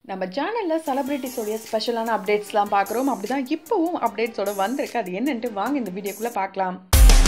நம்ம சேனலில் செலிபிரிட்டிஸோடைய ஸ்பெஷலான அப்டேட்ஸ்லாம் பார்க்குறோம் அப்படி தான் இப்போவும் அப்டேட்ஸோட வந்திருக்கு அது என்னன்ட்டு வாங்க இந்த வீடியோக்குள்ளே பார்க்கலாம்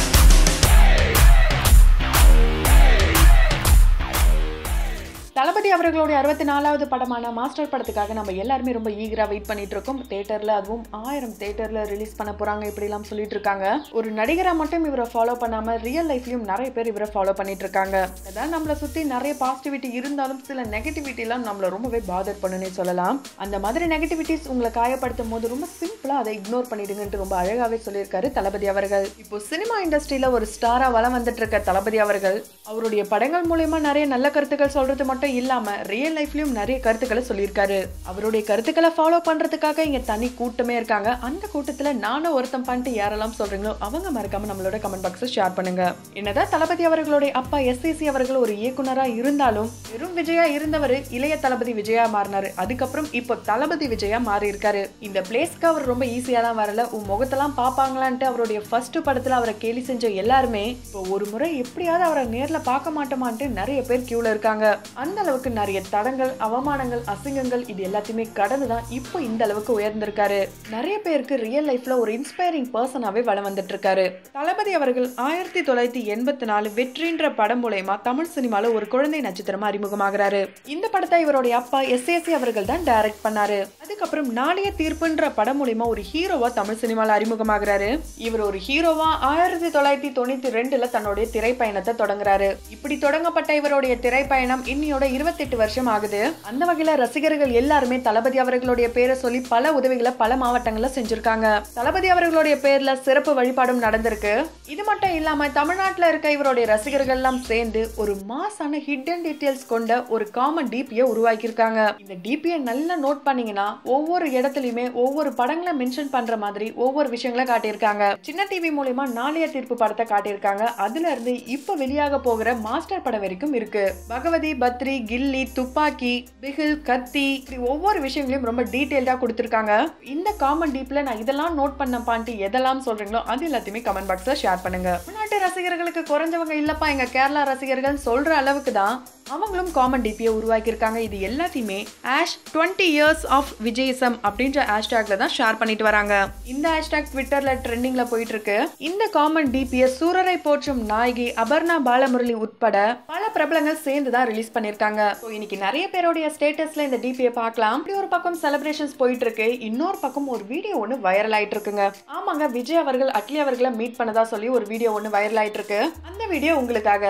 தளபதி அவர்களுடைய அறுபத்தி நாலாவது படமான மாஸ்டர் படத்துக்காக நம்ம எல்லாருமே ரொம்ப ஈகராக வெயிட் பண்ணிட்டு இருக்கோம் தேட்டரில் அதுவும் ஆயிரம் தேட்டரில் ரிலீஸ் பண்ண போகிறாங்க இப்படிலாம் சொல்லிட்டு இருக்காங்க ஒரு நடிகராக மட்டும் இவரை ஃபாலோ பண்ணாமல் ரியல் லைஃப்லையும் நிறைய பேர் இவரை ஃபாலோ பண்ணிட்டு இருக்காங்க அதான் நம்மளை சுற்றி நிறைய பாசிட்டிவிட்டி இருந்தாலும் சில நெகட்டிவிட்டிலாம் நம்மளை ரொம்பவே பாதர் பண்ணுன்னே சொல்லலாம் அந்த மாதிரி நெகட்டிவிட்டிஸ் உங்களை காயப்படுத்தும் போது ரொம்ப சிம்பிளாக அதை இக்னோர் பண்ணிடுங்கன்ட்டு ரொம்ப அழகாகவே சொல்லியிருக்காரு தளபதி அவர்கள் இப்போ சினிமா இண்டஸ்ட்ரியில் ஒரு ஸ்டாராக வளம் வந்துட்டு இருக்க தளபதி அவர்கள் அவருடைய படங்கள் மூலயமா நிறைய நல்ல கருத்துக்கள் சொல்றது மட்டும் இல்லாம ரியல் லைஃப்லயும் நிறைய கருத்துக்களை சொல்லியிருக்காரு அவருடைய கருத்துக்களை ஃபாலோ பண்றதுக்காக இங்க தனி கூட்டமே இருக்காங்க அந்த கூட்டத்துல நானும் ஒருத்தம் பண்ணிட்டு யாரெல்லாம் சொல்றீங்களோ அவங்க மறக்காம நம்மளோட கமெண்ட் பாக்ஸ்ல ஷேர் பண்ணுங்க என்னதான் தளபதி அவர்களுடைய அப்பா எஸ்ஏசி அவர்கள் ஒரு இயக்குனரா இருந்தாலும் வெறும் விஜயா இருந்தவர் இளைய தளபதி விஜயா மாறினாரு அதுக்கப்புறம் இப்போ தளபதி விஜயா மாறி இருக்காரு இந்த பிளேஸ்க்கு அவர் ரொம்ப ஈஸியாலாம் வரல உன் முகத்தெல்லாம் பாப்பாங்களான்ட்டு அவருடைய ஃபர்ஸ்ட் படத்துல அவரை கேலி செஞ்ச எல்லாருமே இப்போ ஒரு முறை எப்படியாவது அவரை நேர்ல பார்க்க மாட்டோமான்ட்டு நிறைய பேர் கியூல இருக்காங்க அந்த அளவுக்கு நிறைய தடங்கள் அவமானங்கள் அசிங்கங்கள் இது எல்லாத்தையுமே கடந்து தான் இப்போ இந்த அளவுக்கு உயர்ந்திருக்காரு நிறைய பேருக்கு ரியல் லைஃப்ல ஒரு இன்ஸ்பைரிங் பர்சனாவே வளம் வந்துட்டு இருக்காரு தளபதி அவர்கள் ஆயிரத்தி தொள்ளாயிரத்தி எண்பத்தி நாலு வெற்றின்ற படம் மூலயமா தமிழ் சினிமால ஒரு குழந்தை நட்சத்திரமா அறிமுகமாகிறாரு இந்த படத்தை இவருடைய அப்பா எஸ்ஏசி அவர்கள் தான் டைரக்ட் பண்ணாரு அதுக்கப்புறம் நாளைய தீர்ப்புன்ற படம் மூலயமா ஒரு ஹீரோவா தமிழ் சினிமால அறிமுகமாகிறாரு இவர் ஒரு ஹீரோவா ஆயிரத்தி தொள்ளாயிரத்தி தொண்ணூத்தி ரெண்டுல தன்னுடைய திரைப்பயணத்தை தொடங்குறாரு இப்படி தொடங்கப்பட்ட இவருடைய திரைப்பயணம் இன்னியோட இருபத்தெட்டு வருஷம் ஆகுது அந்த வகையில ரசிகர்கள் எல்லாருமே தளபதி அவர்களுடைய பேரை சொல்லி பல உதவிகளை பல மாவட்டங்கள்ல செஞ்சிருக்காங்க தளபதி அவர்களுடைய பேர்ல சிறப்பு வழிபாடும் நடந்திருக்கு இது மட்டும் இல்லாம தமிழ்நாட்டுல இருக்க இவருடைய ரசிகர்கள் எல்லாம் சேர்ந்து ஒரு மாசான ஹிடன் டீடைல்ஸ் கொண்ட ஒரு காமன் டிபியை உருவாக்கியிருக்காங்க இந்த டிபியை நல்லா நோட் பண்ணீங்கன்னா ஒவ்வொரு இடத்துலயுமே ஒவ்வொரு படங்களை மென்ஷன் பண்ற மாதிரி ஒவ்வொரு விஷயங்களை காட்டியிருக்காங்க சின்ன டிவி மூலியமா நாளைய தீர்ப்பு படத்தை காட்டியிருக்காங்க அதுல இருந்து இப்ப வெளியாக போகிற மாஸ்டர் படம் வரைக்கும் இருக்கு பகவதி பத்ரி கில்லி துப்பாக்கி பிகில் கத்தி இப்படி ஒவ்வொரு விஷயங்களையும் ரொம்ப டீட்டெயில்டா கொடுத்துருக்காங்க இந்த காமன் டீப்ல நான் இதெல்லாம் நோட் பண்ண பாண்டி எதெல்லாம் சொல்றீங்களோ அது எல்லாத்தையுமே கமெண்ட் பாக்ஸ்ல ஷேர் பண்ணுங்க உள்நாட்டு ரசிகர்களுக்கு குறைஞ்சவங்க இல்லப்பா எங்க கேரளா ரசிகர்கள் சொல்ற அளவுக்கு தான் அவங்களும் காமன் டிபியை உருவாக்கியிருக்காங்க இது எல்லாத்தையுமே ஆஷ் டுவெண்ட்டி இயர்ஸ் ஆஃப் விஜயசம் அப்படின்ற ஹேஷ்டேக்ல தான் ஷேர் பண்ணிட்டு வராங்க இந்த ஹேஷ்டேக் ட்விட்டர்ல ட்ரெண்டிங்ல போயிட்டு இருக்கு இந்த காமன் டிபியை சூரரை போற்றும் நாயகி அபர்ணா பாலமுரளி உட்பட பல பிரபலங்கள் சேர்ந்து தான் ரிலீஸ் பண்ணிருக்காங்க So, இன்னைக்கு நிறைய பேருடைய ஸ்டேட்டஸ்ல இந்த டிபியை பார்க்கலாம் இப்படி ஒரு பக்கம் செலிப்ரேஷன்ஸ் போயிட்டு இருக்கு இன்னொரு பக்கம் ஒரு வீடியோ ஒன்று வைரல் ஆயிட்டு இருக்குங்க ஆமாங்க விஜய் அவர்கள் அட்லி அவர்களை மீட் பண்ணதா சொல்லி ஒரு வீடியோ ஒன்று வைரல் ஆயிட்டு இருக்கு அந்த வீடியோ உங்களுக்காக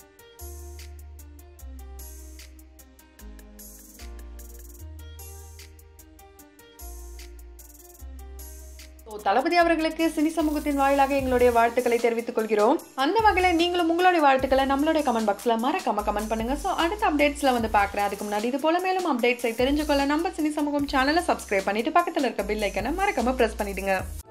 ஸோ தளபதி அவர்களுக்கு சினி சமூகத்தின் வாயிலாக எங்களுடைய வாழ்த்துக்களை தெரிவித்துக் கொள்கிறோம் அந்த வகையில் நீங்களும் உங்களுடைய வாழ்த்துக்களை நம்மளுடைய கமெண்ட் பாக்ஸில் மறக்காம கமெண்ட் பண்ணுங்க ஸோ அடுத்த அப்டேட்ஸில் வந்து பார்க்குறேன் அதுக்கு முன்னாடி இது போல மேலும் அப்டேட்ஸை தெரிஞ்சுக்கொள்ள நம்ம சினி சமூகம் சேனலை சப்ஸ்கிரைப் பண்ணிட்டு பக்கத்தில் இருக்க பில் ஐக்கனை மறக்காம ப்ரெஸ் பண்ணிடுங்க